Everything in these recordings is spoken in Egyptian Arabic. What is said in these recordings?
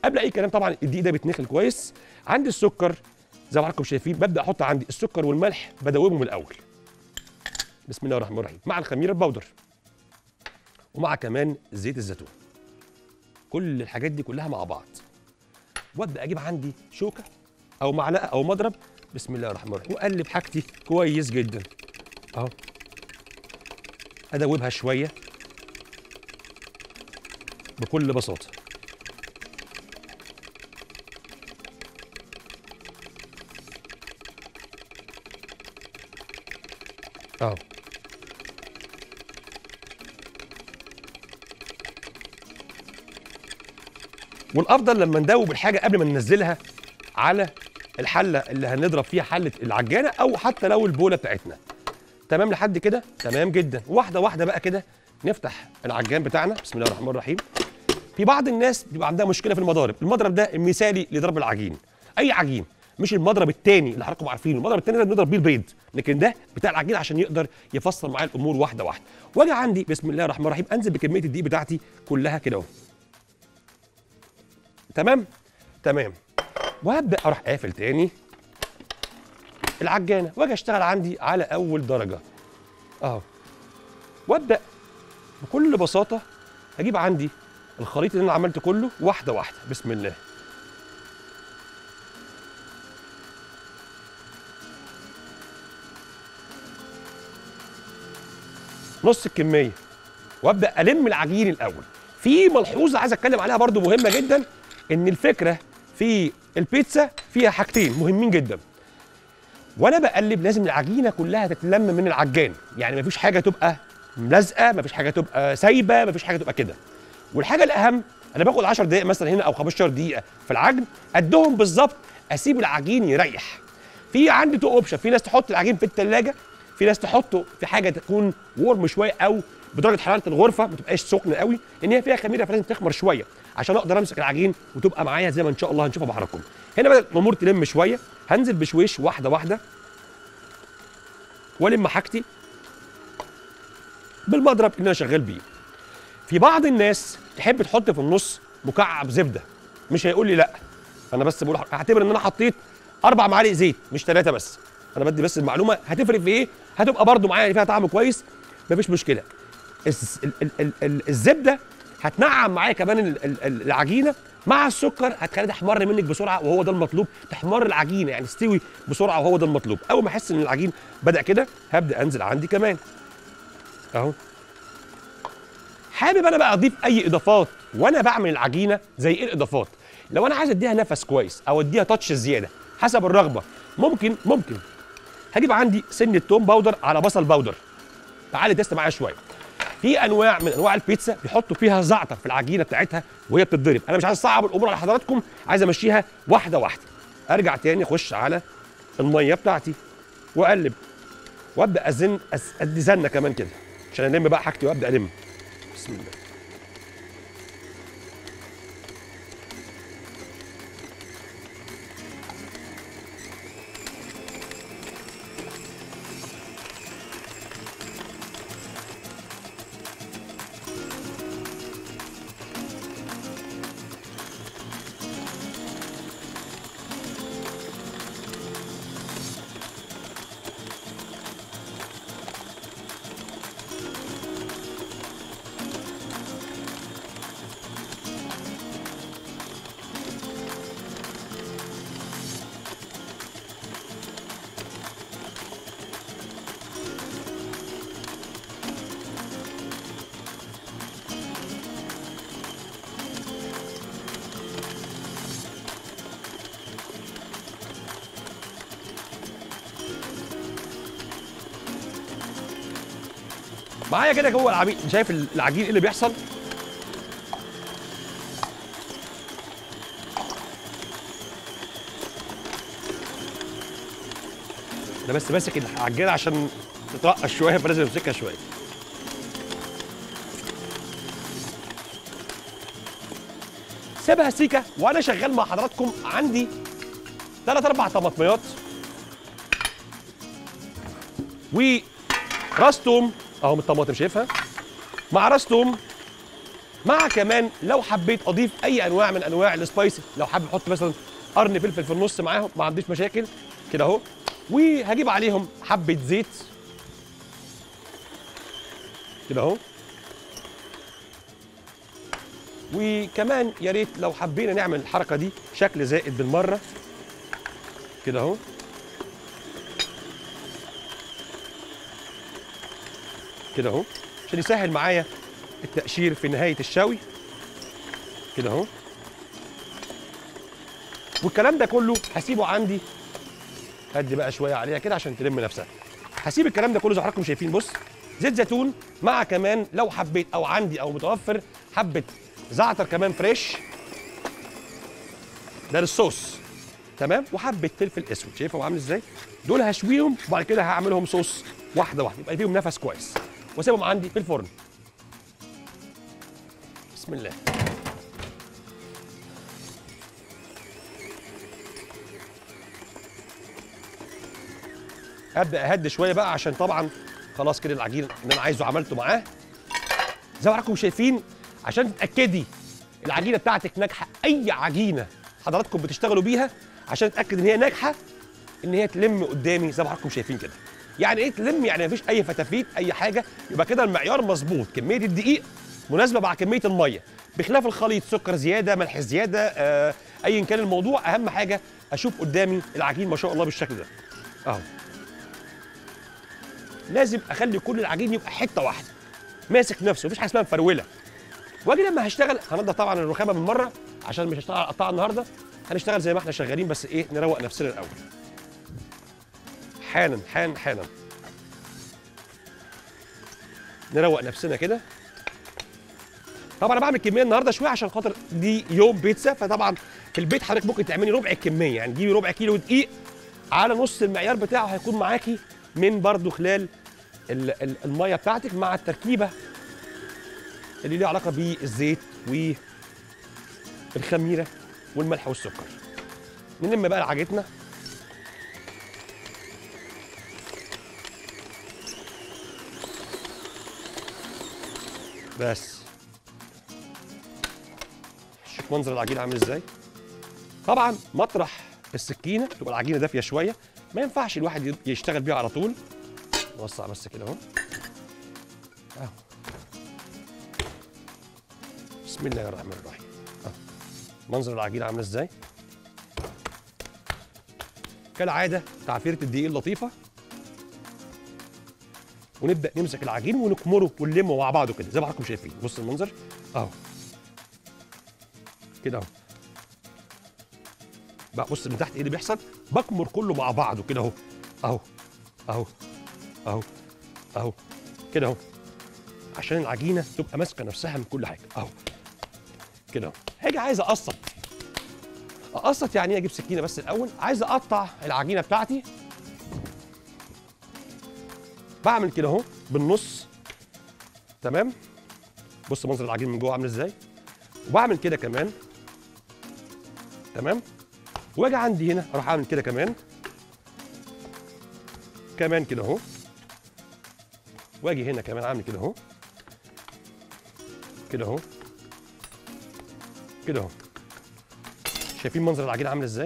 قبل اي كلام طبعا الدقيق ده بيتنخل كويس عندي السكر زي ما حضراتكم شايفين ببدا احط عندي السكر والملح بدوبهم الاول بسم الله الرحمن الرحيم مع الخميره البودر ومع كمان زيت الزيتون كل الحاجات دي كلها مع بعض وابدا اجيب عندي شوكه او معلقه او مضرب بسم الله الرحمن الرحيم واقلب حاجتي كويس جدا اهو ادوبها شويه بكل بساطه اهو والافضل لما ندوب الحاجه قبل ما ننزلها على الحله اللي هنضرب فيها حله العجانه او حتى لو البوله بتاعتنا تمام لحد كده تمام جدا واحده واحده بقى كده نفتح العجان بتاعنا بسم الله الرحمن الرحيم في بعض الناس بيبقى عندها مشكله في المضارب المضرب ده مثالي لضرب العجين اي عجين مش المضرب التاني اللي حضراتكم عارفينه المضرب التاني ده بنضرب بيه البيض لكن ده بتاع العجين عشان يقدر يفصل معايا الامور واحده واحده واجي عندي بسم الله الرحمن الرحيم انزل بكميه الدقيق بتاعتي كلها كده اهو تمام تمام وهبدا اروح قافل تاني العجانه واجي اشتغل عندي على اول درجه اهو وابدا بكل بساطه هجيب عندي الخليط اللي انا عملته كله واحده واحده بسم الله نص الكميه وابدا الم العجين الاول في ملحوظه عايز اتكلم عليها برضو مهمه جدا ان الفكره في البيتزا فيها حاجتين مهمين جدا وانا بقلب لازم العجينه كلها تتلم من العجان يعني مفيش حاجه تبقى ملازقه مفيش حاجه تبقى سايبه مفيش حاجه تبقى كده والحاجه الاهم انا باخد 10 دقائق مثلا هنا او 15 دقيقه في العجن قدهم بالظبط اسيب العجين يريح في عندي تو اوبشن في ناس تحط العجين في الثلاجه في ناس تحطه في حاجه تكون ورم شويه او بدرجه حراره الغرفه ما تبقاش سخنه قوي لان هي فيها خميره فلازم تخمر شويه عشان اقدر امسك العجين وتبقى معايا زي ما ان شاء الله هنشوفها مع حضراتكم هنا بدات الامور تلم شويه هنزل بشويش واحده واحده والم حاجتي بالمضرب اللي انا شغال بيه في بعض الناس تحب تحط في النص مكعب زبده مش هيقول لي لا انا بس بقول هعتبر ان انا حطيت اربع معالق زيت مش ثلاثه بس انا بدي بس المعلومه هتفرق في ايه هتبقى برده معايا فيها طعم كويس مفيش مشكله الز- ال- ال- ال- ال- الزبده هتنعم معايا كمان ال- ال- ال- العجينه مع السكر هتخليها تحمر منك بسرعه وهو ده المطلوب تحمر العجينه يعني تستوي بسرعه وهو ده المطلوب اول ما احس ان العجين بدا كده هبدا انزل عندي كمان اهو حابب انا بقى اضيف اي اضافات وانا بعمل العجينه زي ايه الاضافات لو انا عايز اديها نفس كويس او اديها تاتش زياده حسب الرغبه ممكن ممكن هجيب عندي سن توم باودر على بصل باودر تعالي تست معايا شويه في انواع من انواع البيتزا بيحطوا فيها زعتر في العجينه بتاعتها وهي بتتضرب انا مش عايز اصعب الامور على حضراتكم عايز امشيها واحده واحده ارجع تاني اخش على الميه بتاعتي واقلب وابدا ازن أس- ادي زنه كمان كده عشان الم بقى حاجتي وابدا الم بسم الله معايا كده جوه العجين شايف العجين ايه اللي بيحصل ده بس ماسك العجينه عشان تترقش شويه فلازم امسكها شويه سيبها سيكه وانا شغال مع حضراتكم عندي ثلاث اربع طماطميات وراس توم اهو من الطماطم شايفها مع راس توم مع كمان لو حبيت اضيف اي انواع من انواع السبايسي لو حابب احط مثلا قرن فلفل في النص معاهم ما عنديش مشاكل كده اهو وهجيب عليهم حبه زيت كده اهو وكمان يا ريت لو حبينا نعمل الحركه دي شكل زائد بالمره كده اهو كده اهو عشان يسهل معايا التقشير في نهايه الشوي كده اهو والكلام ده كله هسيبه عندي هدي بقى شويه عليها كده عشان تلم نفسها هسيب الكلام ده كله زي ما حضراتكم شايفين بص زيت زيتون مع كمان لو حبيت او عندي او متوفر حبه زعتر كمان فريش ده للصوص تمام وحبه فلفل اسود شايفهم عامل ازاي دول هشويهم وبعد كده هعملهم صوص واحده واحده يبقى فيهم نفس كويس واسيبهم عندي في الفرن بسم الله ابدا اهدي شويه بقى عشان طبعا خلاص كده العجين اللي انا عايزه عملته معاه زي ما حضراتكم شايفين عشان تتاكدي العجينه بتاعتك ناجحه اي عجينه حضراتكم بتشتغلوا بيها عشان اتاكد ان هي ناجحه ان هي تلم قدامي زي ما حضراتكم شايفين كده يعني ايه تلم يعني مفيش اي فتافيت اي حاجه يبقى كده المعيار مظبوط كميه الدقيق مناسبه مع كميه الميه بخلاف الخليط سكر زياده ملح زياده آه ايا كان الموضوع اهم حاجه اشوف قدامي العجين ما شاء الله بالشكل ده اهو لازم اخلي كل العجين يبقى حته واحده ماسك نفسه مفيش حاجه اسمها مفروله واجي لما هشتغل هنضف طبعا الرخامه من مره عشان مش هشتغل قطاع النهارده هنشتغل زي ما احنا شغالين بس ايه نروق نفسنا الاول حالا حالا حالا نروق نفسنا كده طبعا انا بعمل كميه النهارده شويه عشان خاطر دي يوم بيتزا فطبعا في البيت حضرتك ممكن تعملي ربع الكميه يعني تجيبي ربع كيلو دقيق على نص المعيار بتاعه هيكون معاكي من برضو خلال ال- ال- الميه بتاعتك مع التركيبه اللي ليها علاقه بالزيت والخميره والملح والسكر نلم بقى العجينه بس شوف منظر العجينه عامل ازاي طبعا مطرح السكينه تبقى العجينه دافيه شويه ما ينفعش الواحد ي- يشتغل بيها على طول نوسع بس كده اهو اهو بسم الله الرحمن الرحيم اهو منظر العجينه عامله ازاي كالعاده تعفيره الدقيق اللطيفه ونبدا نمسك العجين ونكمره ونلمه مع بعضه كده زي ما حضراتكم شايفين بص المنظر اهو كده اهو بقى بص من تحت ايه اللي بيحصل بكمر كله مع بعضه كده اهو اهو اهو اهو اهو كده اهو عشان العجينه تبقى ماسكه نفسها من كل حاجه اهو كده اهو هاجي عايز اقسط اقسط يعني ايه اجيب سكينه بس الاول عايز اقطع العجينه بتاعتي بعمل كده اهو بالنص تمام بص منظر العجين من جوه عامل ازاي وبعمل كده كمان تمام واجي عندي هنا اروح اعمل كده كمان كمان كده اهو واجي هنا كمان اعمل كده اهو كده اهو كده اهو شايفين منظر العجينه عامل ازاي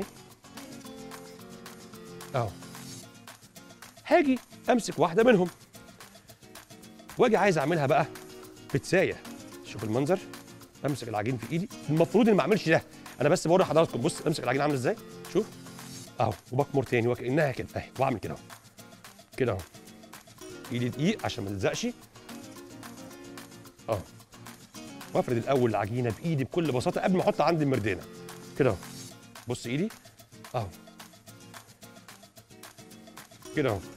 اهو هاجي امسك واحده منهم واجي عايز اعملها بقى بتسايه شوف المنظر امسك العجين في ايدي المفروض اني ما اعملش ده انا بس بوري حضراتكم بص امسك العجين عامل ازاي شوف اهو وبكمر تاني وكانها كده اهي واعمل كده اهو كده اهو ايدي دقيق عشان ما تلزقش اهو وافرد الاول العجينه بايدي بكل بساطه قبل ما احط عندي المردانه كده اهو بص ايدي اهو كده اهو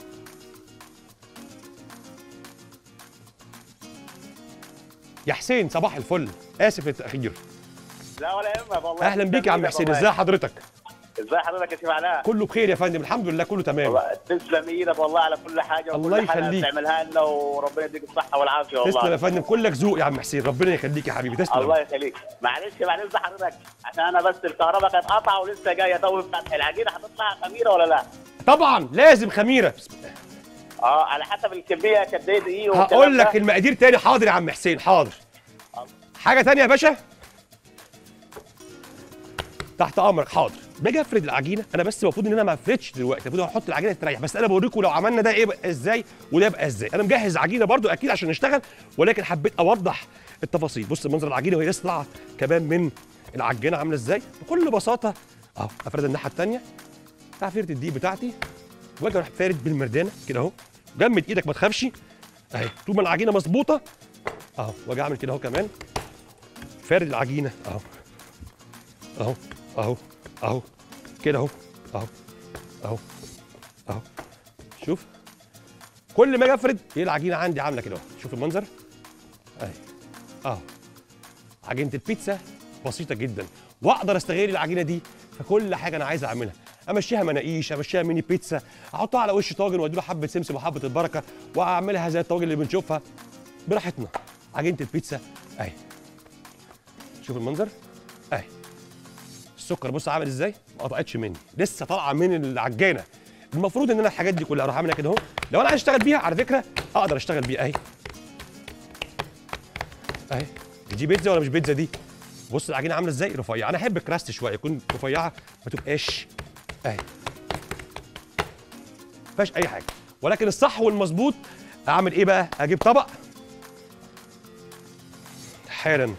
يا حسين صباح الفل اسف للتاخير لا ولا يهمك والله اهلا بيك يا عم حسين ازاي حضرتك ازاي حضرتك يا سيف علاء كله بخير يا فندم الحمد لله كله تمام والله تسلم ايدك والله على كل حاجه الله وكل حاجه يخليك. بتعملها لنا وربنا يديك الصحه والعافيه والله تسلم يا فندم كلك ذوق يا عم حسين ربنا يخليك يا حبيبي تسلم الله يخليك معلش معلش حضرتك عشان انا بس الكهرباء كانت قطعه ولسه جايه تو فتح العجينه هتطلع خميره ولا لا؟ طبعا لازم خميره بسم الله. اه على حسب الكميه قد ايه دقيق والكلام هقول لك ده. المقادير تاني حاضر يا عم حسين حاضر حاجه تانية يا باشا تحت امرك حاضر باجي افرد العجينه انا بس المفروض ان انا ما افردش دلوقتي المفروض احط العجينه تريح بس انا بوريكم لو عملنا ده ايه بقى ازاي وده يبقى ازاي انا مجهز عجينه برضو اكيد عشان نشتغل ولكن حبيت اوضح التفاصيل بص منظر العجينه وهي لسه طالعه كمان من العجينه عامله ازاي بكل بساطه اهو افرد الناحيه الثانيه تعفيره الدقيق بتاعتي واجي اروح فارد بالمردانه كده اهو جمد ايدك ما تخافش اهي طول ما العجينه مظبوطه اهو واجي اعمل كده اهو كمان فارد العجينه اهو اهو اهو اهو كده اهو اهو اهو اهو شوف كل ما اجي افرد ايه العجينه عندي عامله كده اهو شوف المنظر اهي اهو عجينه البيتزا بسيطه جدا واقدر استغل العجينه دي في كل حاجه انا عايز اعملها امشيها مناقيش امشيها ميني بيتزا احطها على وش طاجن واديله حبه سمسم وحبه البركه واعملها زي الطواجن اللي بنشوفها براحتنا عجينه البيتزا اهي شوف المنظر اهي السكر بص عامل ازاي ما قطعتش مني لسه طالعه من العجانه المفروض ان انا الحاجات دي كلها اروح اعملها كده اهو لو انا عايز اشتغل بيها على فكره اقدر اشتغل بيها اهي اهي دي بيتزا ولا مش بيتزا دي بص العجينه عامله ازاي رفيعه انا احب الكراست شويه يكون رفيعه ما تبقاش اهي ما فيهاش اي حاجه ولكن الصح والمظبوط اعمل ايه بقى اجيب طبق حالا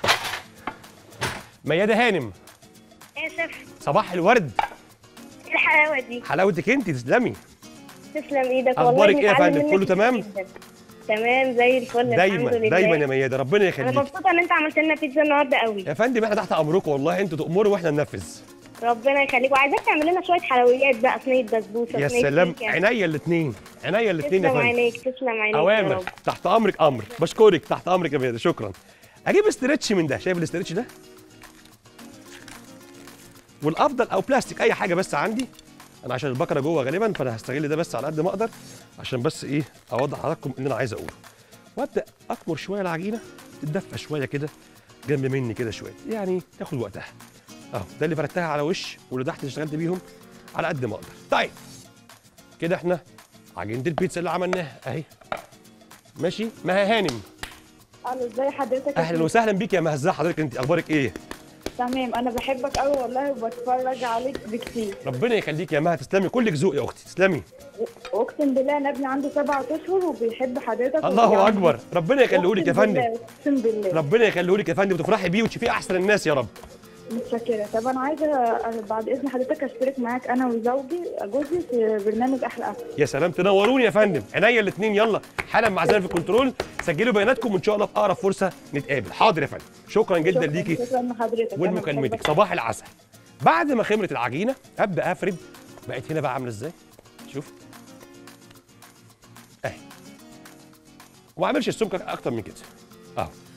ميادة هانم اسف صباح الورد ايه الحلاوه دي حلاوتك انت تسلمي تسلم ايدك أخبارك والله إيه يا بنتعلم فندم؟ منك كله كتير تمام؟ جداً. تمام زي الفل دايما الحمد لله دايما يا ميادة ربنا انا يخليك مبسوطه ان انت عملت لنا بيتزا النهارده قوي يا فندم احنا تحت امركم والله انتوا تامروا واحنا ننفذ ربنا يخليك وعايزاك تعمل لنا شويه حلويات بقى صينيه بسبوسه يا صينية سلام كيكة. عينيا الاثنين عينيا الاثنين يا تسلم فندم عينيك تسلم عينيك يا اوامر رب. تحت امرك امر بشكرك تحت امرك يا ميادة شكرا اجيب استرتش من ده شايف الاسترتش ده والافضل او بلاستيك اي حاجه بس عندي انا عشان البكره جوه غالبا فانا هستغل ده بس على قد ما اقدر عشان بس ايه اوضح لحضراتكم اللي انا عايز اقوله وابدا اكمر شويه العجينه تتدفى شويه كده جنب مني كده شويه يعني تاخد وقتها اهو ده اللي فردتها على وش واللي تحت اللي اشتغلت بيهم على قد ما اقدر طيب كده احنا عجينه البيتزا اللي عملناها اهي ماشي مها هانم الو ازي حضرتك يا اهلا فندم؟ وسهلا بيك يا مها ازي حضرتك انت اخبارك ايه تمام انا بحبك قوي والله وبتفرج عليك بكتير ربنا يخليك يا مها تسلمي كلك ذوق يا اختي تسلمي اقسم بالله انا ابني عنده سبعة اشهر وبيحب حضرتك الله وبيعمل- اكبر ربنا يخليهولك يا أقسم فندم بالله، اقسم بالله ربنا يخليهولك يا فندم وتفرحي بيه وتشوفيه احسن الناس يا رب متشكره طب انا عايزه أ- بعد اذن حضرتك اشترك معاك انا وزوجي جوزي في برنامج احلى اكل يا سلام تنوروني يا فندم عينيا الاثنين يلا حالا معزنا في الكنترول سجلوا بياناتكم وان شاء الله في اقرب فرصه نتقابل حاضر يا فندم شكرا جدا شكراً- ليكي شكرا لحضرتك أنا ولمكالمتك بحبك. صباح العسل بعد ما خمرت العجينه ابدا افرد بقت هنا بقى عامله ازاي شوف اهي وما اعملش السمكه اكتر من كده اهو